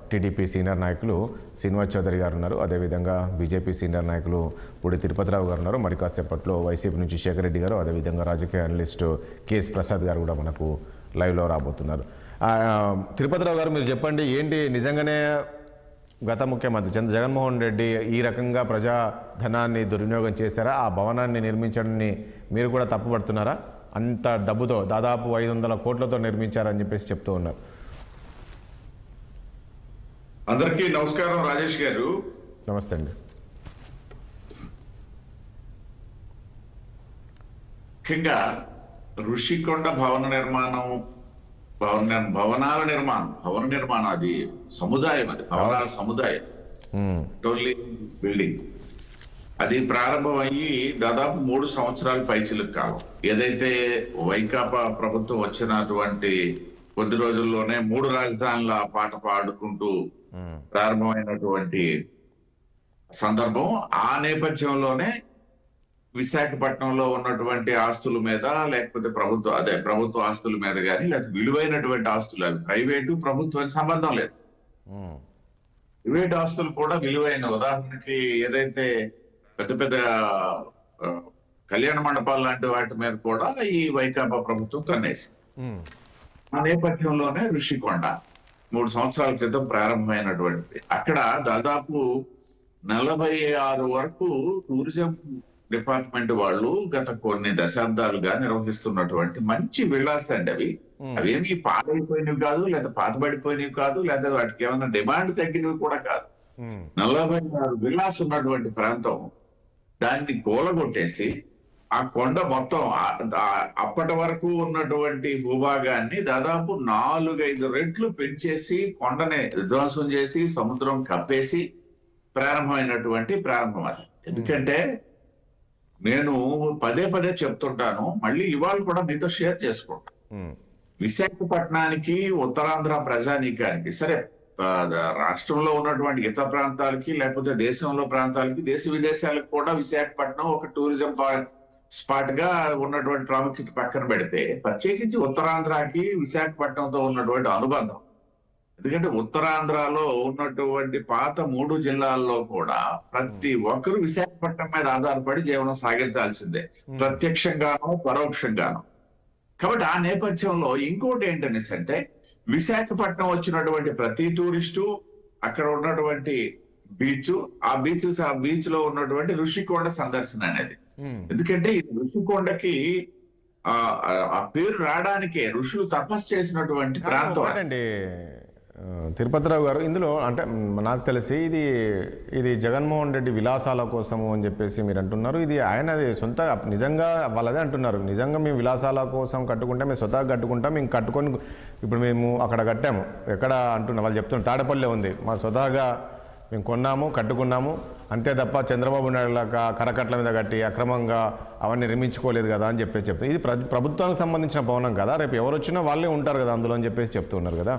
TDP senior నాయకులు శ్రీనివాస్ చౌదరి గారు ఉన్నారు అదేవిధంగా బీజేపీ సీనియర్ నాయకులు పూడి తిరుపతిరావు గారు ఉన్నారు మరి కాసేపట్లో వైసీపీ నుంచి శేఖర్ రెడ్డి గారు అదేవిధంగా రాజకీయ అనలిస్టు కేఎస్ ప్రసాద్ గారు కూడా మనకు లైవ్లో రాబోతున్నారు ఆ, తిరుపతిరావు గారు మీరు చెప్పండి ఏంటి నిజంగానే గత ముఖ్యమంత్రి చంద్ర జగన్మోహన్ రెడ్డి ఈ రకంగా ప్రజా ధనాన్ని దుర్వినియోగం చేశారా ఆ భవనాన్ని నిర్మించడాన్ని మీరు కూడా తప్పుపడుతున్నారా అంత డబ్బుతో దాదాపు ఐదు వందల కోట్లతో నిర్మించారని చెప్పేసి చెప్తూ ఉన్నారు అందరికీ నమస్కారం రాజేష్ గారు నమస్తే అండి ముఖ్యంగా ఋషికొండ భవన నిర్మాణం భవన నిర్- భవనాల నిర్మాణం భవన నిర్మాణం అది సముదాయం అది భవనాల సముదాయం ఉమ్, టోన్లీ బిల్డింగ్ అది ప్రారంభమయ్యి దాదాపు మూడు సంవత్సరాల పైచిలకు కాలం ఏదైతే వైకాపా ప్రభుత్వం వచ్చినటువంటి కొద్ది రోజుల్లోనే మూడు రాజధానుల పాట పాడుకుంటూ ఉమ్, ప్రారంభమైనటువంటి సందర్భం ఆ నేపథ్యంలోనే విశాఖపట్నంలో ఉన్నటువంటి ఆస్తుల మీద లేకపోతే ప్రభుత్వ అదే ప్రభుత్వ ఆస్తుల మీద కానీ లేకపోతే విలువైనటువంటి ఆస్తులు అవి ప్రైవేటు ప్రభుత్వానికి సంబంధం లేదు ఉమ్, ప్రైవేట్ ఆస్తులు కూడా విలువైన ఉదాహరణకి ఏదైతే పెద్ద పెద్ద ఆ, కళ్యాణ మండపాలు లాంటి వాటి మీద కూడా ఈ వైకాపా ప్రభుత్వం కన్నేసి ఉమ్, ఆ నేపథ్యంలోనే ఋషికొండ మూడు సంవత్సరాల క్రితం ప్రారంభమైనటువంటిది అక్కడ దాదాపు నలభై ఆరు వరకు టూరిజం డిపార్ట్మెంట్ వాళ్ళు గత కొన్ని దశాబ్దాలుగా నిర్వహిస్తున్నటువంటి మంచి విలాస్ అండి అవి అవేమి పాడైపోయినవి కాదు లేదా పాతబడిపోయినవి కాదు లేదా వాటికి ఏమైనా డిమాండ్ తగ్గినవి కూడా కాదు ఉమ్, నలభై ఆరు విలాస్ ఉన్నటువంటి ప్రాంతం దాన్ని కూలగొట్టేసి ఆ కొండ మొత్తం ఆ- ఆ- అప్పటి వరకు ఉన్నటువంటి భూభాగాన్ని దాదాపు నాలుగైదు రెట్లు పెంచేసి కొండని విధ్వంసం చేసి సముద్రం కప్పేసి ప్రారంభమైనటువంటి ప్రారంభం అది ఎందుకంటే నేను పదే పదే చెప్తుంటాను మళ్ళీ ఇవాళ కూడా మీతో షేర్ చేసుకుంటాను ఉమ్, విశాఖపట్నానికి ఉత్తరాంధ్ర ప్రజానీకానికి సరే ఆ, రాష్ట్రంలో ఉన్నటువంటి ఇతర ప్రాంతాలకి లేకపోతే దేశంలో ప్రాంతాలకి దేశ విదేశాలకు కూడా విశాఖపట్నం ఒక టూరిజం స్పాట్ గా ఉన్నటువంటి ప్రాముఖ్యత పక్కన పెడితే ప్రత్యేకించి ఉత్తరాంధ్రకి విశాఖపట్నంతో ఉన్నటువంటి అనుబంధం ఎందుకంటే ఉత్తరాంధ్రలో ఉన్నటువంటి పాత మూడు జిల్లాల్లో కూడా ప్రతి ఒక్కరు విశాఖపట్నం మీద ఆధారపడి జీవనం సాగించాల్సిందే ప్రత్యక్షంగానో పరోక్షంగానో కాబట్టి ఆ నేపథ్యంలో ఇంకోటి ఏంటనేసి అంటే విశాఖపట్నం వచ్చినటువంటి ప్రతి టూరిస్టు అక్కడ ఉన్నటువంటి బీచ్ ఆ బీచ్ ఆ బీచ్ లో ఉన్నటువంటి ఋషికొండ సందర్శన అనేది ఉమ్. ఎందుకంటే ఈ ఋషికొండకి ఆ ఆ- ఆ పేరు రావడానికే ఋషులు తపస్సు చేసినటువంటి ప్రాంతం అది. ఒకటండి ఆ, తిరుపతిరావు గారు ఇందులో అంటే మ్, నాకు తెలిసి ఇది ఇది జగన్మోహన్ రెడ్డి విలాసాల కోసము అని చెప్పేసి మీరు అంటున్నారు ఇది ఆయనది సొంత నిజంగా వాళ్ళదే అంటున్నారు నిజంగా మేము విలాసాల కోసం కట్టుకుంటే మేము స్వతహాగా కట్టుకుంటాం మేము కట్టుకొని ఇప్పుడు మేము అక్కడ కట్టాము ఎక్కడ అంటున్నాం వాళ్ళు చెప్తున్నారు తాడపల్లి ఉంది మా స్వతహాగా మేము కొన్నాము కట్టుకున్నాము అంతే తప్ప చంద్రబాబు నాయుడు లాగా కరకట్ల మీద కట్టి అక్రమంగా అవన్నీ నిర్మించుకోలేదు కదా అని చెప్పేసి చెప్తారు ఇది ప్ర- ప్రభుత్వానికి సంబంధించిన భవనం కదా రేపు ఎవరు వచ్చినా వాళ్ళే ఉంటారు కదా అందులో అని చెప్పేసి చెప్తున్నారు కదా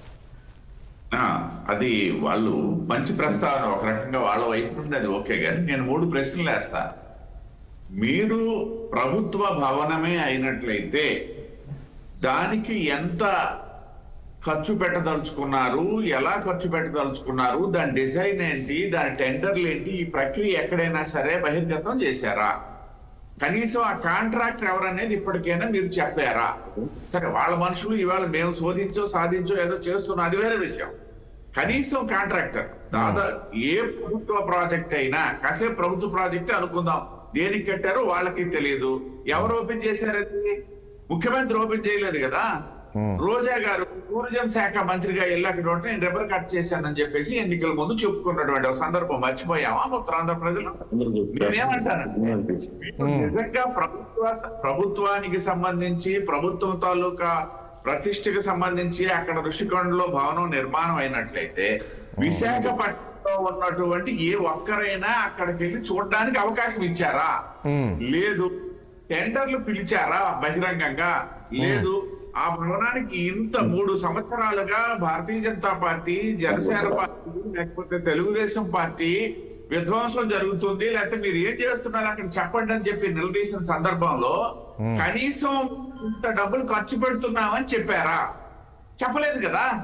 ఆ, అది వాళ్ళు మంచి ప్రస్తావన ఒక రకంగా వాళ్ళ వైపు నుండి అది ఓకే కానీ నేను మూడు ప్రశ్నలు వేస్తా మీరు ప్రభుత్వ భవనమే అయినట్లయితే దానికి ఎంత ఖర్చు పెట్టదలుచుకున్నారు ఎలా ఖర్చు పెట్టదలుచుకున్నారు దాని డిజైన్ ఏంటి దాని టెండర్లు ఏంటి ఈ ప్రక్రియ ఎక్కడైనా సరే బహిర్గతం చేశారా కనీసం ఆ కాంట్రాక్టర్ ఎవరనేది ఇప్పటికైనా మీరు చెప్పారా సరే వాళ్ళ మనుషులు ఇవాళ మేము శోధించో సాధించో ఏదో చేస్తున్నా అది వేరే విషయం కనీసం కాంట్రాక్టర్ దాదా ఏ ప్రభుత్వ ప్రాజెక్ట్ అయినా కాసేపు ప్రభుత్వ ప్రాజెక్ట్ అనుకుందాం దేనికి కట్టారో వాళ్ళకి తెలియదు ఎవరు ఓపెన్ చేశారు అది ముఖ్యమంత్రి ఓపెన్ చేయలేదు కదా రోజా గారు టూరిజం శాఖ మంత్రిగా వెళ్ళాక నోట నేను రెబర్ కట్ చేశానని చెప్పేసి ఎన్నికల ముందు చెప్పుకున్నటువంటి ఒక సందర్భం మర్చిపోయామా ఉత్తరాంధ్ర ప్రజలు నేనేమంటానంటే నిజంగా ప్రభుత్వ ప్రభుత్వానికి సంబంధించి ప్రభుత్వం తాలూకా ప్రతిష్టకు సంబంధించి అక్కడ ఋషికొండలో భవనం నిర్మాణం అయినట్లయితే విశాఖపట్నంలో ఉన్నటువంటి ఏ ఒక్కరైనా అక్కడికి వెళ్ళి చూడడానికి అవకాశం ఇచ్చారా ఉమ్, లేదు టెండర్లు పిలిచారా బహిరంగంగా లేదు ఆ భవనానికి ఇంత మూడు సంవత్సరాలుగా భారతీయ జనతా పార్టీ జనసేన పార్టీ లేకపోతే తెలుగుదేశం పార్టీ విధ్వంసం జరుగుతుంది లేకపోతే మీరు ఏం చేస్తున్నారు అక్కడ చెప్పండి అని చెప్పి నిలదీసిన సందర్భంలో కనీసం ఇంత డబ్బులు ఖర్చు పెడుతున్నామని చెప్పారా చెప్పలేదు కదా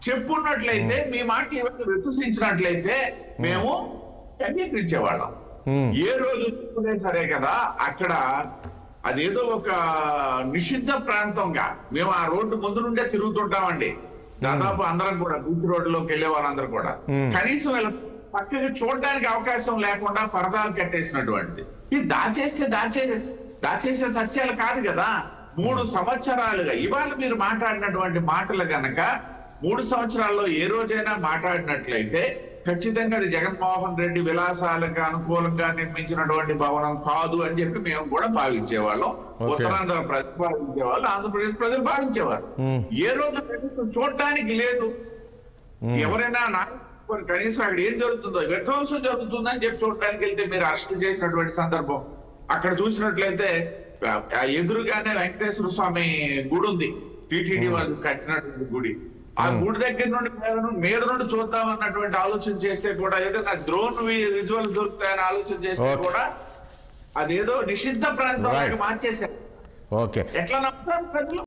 చెప్పున్నట్లయితే మీ మాట ఇవన్నీ విశ్వసించినట్లయితే మేము అంగీకరించేవాళ్ళం ఏ రోజు చూసుకునే సరే కదా అక్కడ అదేదో ఒక నిషిద్ధ ప్రాంతంగా మేము ఆ రోడ్డు ముందు నుండే తిరుగుతుంటామండి దాదాపు అందరం కూడా బీచ్ రోడ్డులోకి వెళ్ళే వాళ్ళందరూ కూడా కనీసం వీళ్ళ పక్కకి చూడడానికి అవకాశం లేకుండా పరదాలు కట్టేసినటువంటి ఇది దాచేస్తే దాచే దాచేసే సత్యాలు కాదు కదా మూడు సంవత్సరాలుగా ఇవాళ మీరు మాట్లాడినటువంటి మాటలు గనక మూడు సంవత్సరాల్లో ఏ రోజైనా మాట్లాడినట్లయితే ఖచ్చితంగా అది జగన్మోహన్ రెడ్డి విలాసాలకు అనుకూలంగా నిర్మించినటువంటి భవనం కాదు అని చెప్పి మేము కూడా భావించేవాళ్ళం ఉత్తరాంధ్ర ప్రజలు భావించేవాళ్ళు ఆంధ్రప్రదేశ్ ప్రజలు భావించేవారు ఏ రోజు కనీసం చూడటానికి లేదు ఎవరైనా నా కనీసం అక్కడ ఏం జరుగుతుందో విధ్వంసం జరుగుతుందని చెప్పి చూడటానికి వెళ్తే మీరు అరెస్ట్ చేసినటువంటి సందర్భం అక్కడ చూసినట్లయితే ఆ, ఆ ఎదురుగానే వెంకటేశ్వర స్వామి గుడి ఉంది టిటిడి వాళ్ళు కట్టినటువంటి గుడి ఆ గుడి దగ్గర నుండి మీద నుండి- మీద నుండి చూద్దాం అన్నటువంటి ఆలోచన చేస్తే కూడా ఏదైనా డ్రోన్ విజువల్స్ దొరుకుతాయని ఆలోచన చేస్తే Okay. కూడా అదేదో నిషిద్ధ ప్రాంతం Right. మార్చేశారు ఓకే ఎట్లా నమ్ముతారు ప్రజలు